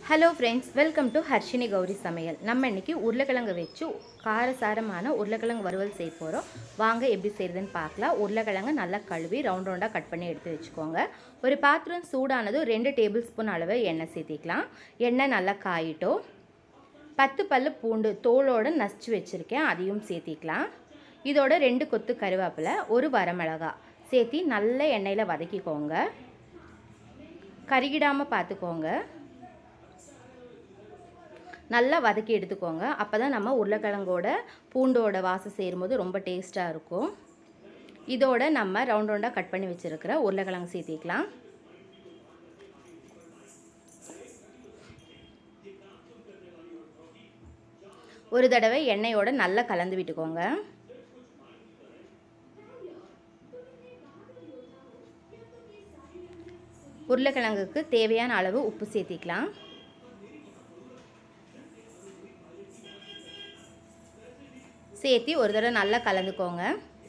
hello friends welcome to Harshini Gowri Samayal நம்ம இன்னைக்கு உருளைக்கிழங்கு வச்சு காரசாரமான உருளைக்கிழங்கு வறுவல் செய்ய போகிறோம் வாங்க எப்படி செய்கிறதுன்னு பார்க்கலாம் உருளைக்கிழங்கு நல்லா கழுவி ரவுண்ட் ரவுண்டாக கட் பண்ணி எடுத்து வச்சுக்கோங்க ஒரு பாத்திரம் சூடானது ரெண்டு டேபிள் ஸ்பூன் அளவு எண்ணெய் சேர்த்திக்கலாம் எண்ணெய் நல்லா காயிட்டோம் பத்து பல்லு பூண்டு தோலோடு நசிச்சு வச்சுருக்கேன் அதையும் சேர்த்திக்கலாம் இதோட ரெண்டு கொத்து கருவேப்பிலை ஒரு வரமிளகா சேர்த்தி நல்ல எண்ணெயில் வதக்கிக்கோங்க கருகிடாமல் பார்த்துக்கோங்க நல்லா வதக்கி எடுத்துக்கோங்க அப்போ தான் நம்ம உருளைக்கிழங்கோட பூண்டோட வாசம் சேரும்போது ரொம்ப டேஸ்ட்டாக இருக்கும் இதோட நம்ம ரவுண்ட் ரவுண்டாக கட் பண்ணி வச்சுருக்கிற உருளைக்கிழங்கு சேர்த்திக்கலாம் ஒரு தடவை எண்ணெயோட நல்லா கலந்து விட்டுக்கோங்க உருளைக்கிழங்குக்கு தேவையான அளவு உப்பு சேர்த்திக்கலாம் சேர்த்தி ஒரு தடவை நல்லா கலந்துக்கோங்க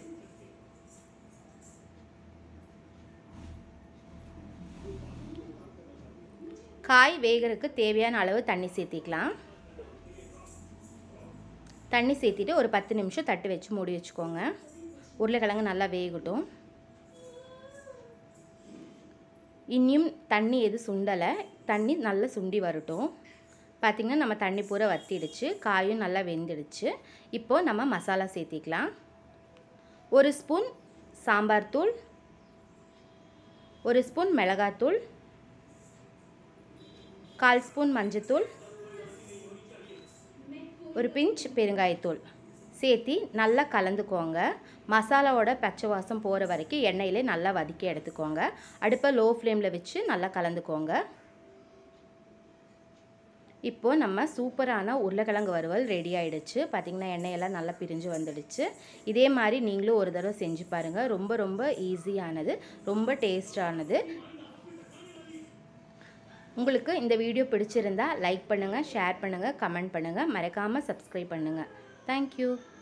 காய் வேகிறதுக்கு தேவையான அளவு தண்ணி சேர்த்திக்கலாம் தண்ணி சேர்த்திட்டு ஒரு பத்து நிமிஷம் தட்டு வச்சு மூடி வச்சுக்கோங்க உருளைக்கிழங்கு நல்லா வேகட்டும் இனியும் தண்ணி எது சுண்டலை தண்ணி நல்லா சுண்டி வரட்டும் பார்த்திங்கன்னா நம்ம தண்ணி பூரா வத்திடுச்சு காயும் நல்லா வெந்துடுச்சு இப்போது நம்ம மசாலா சேர்த்திக்கலாம் ஒரு ஸ்பூன் சாம்பார் தூள் ஒரு ஸ்பூன் மிளகாத்தூள் கால் ஸ்பூன் மஞ்சத்தூள் ஒரு பிஞ்ச் பெருங்காயத்தூள் சேர்த்தி நல்லா கலந்துக்கோங்க மசாலாவோட பச்சை வாசம் போகிற வரைக்கும் எண்ணெயிலே நல்லா வதக்கி எடுத்துக்கோங்க அடுப்பை லோ ஃப்ளேமில் வச்சு நல்லா கலந்துக்கோங்க இப்போது நம்ம சூப்பரான உருளைக்கிழங்கு வறுவல் ரெடி ஆகிடுச்சு பார்த்திங்கன்னா எண்ணெயெல்லாம் நல்லா பிரிஞ்சு வந்துடுச்சு இதே மாதிரி நீங்களும் ஒரு தடவை செஞ்சு பாருங்கள் ரொம்ப ரொம்ப ஈஸியானது ரொம்ப டேஸ்டானது உங்களுக்கு இந்த வீடியோ பிடிச்சிருந்தா லைக் பண்ணுங்கள் ஷேர் பண்ணுங்கள் கமெண்ட் பண்ணுங்கள் மறக்காமல் சப்ஸ்கிரைப் பண்ணுங்கள் தேங்க்யூ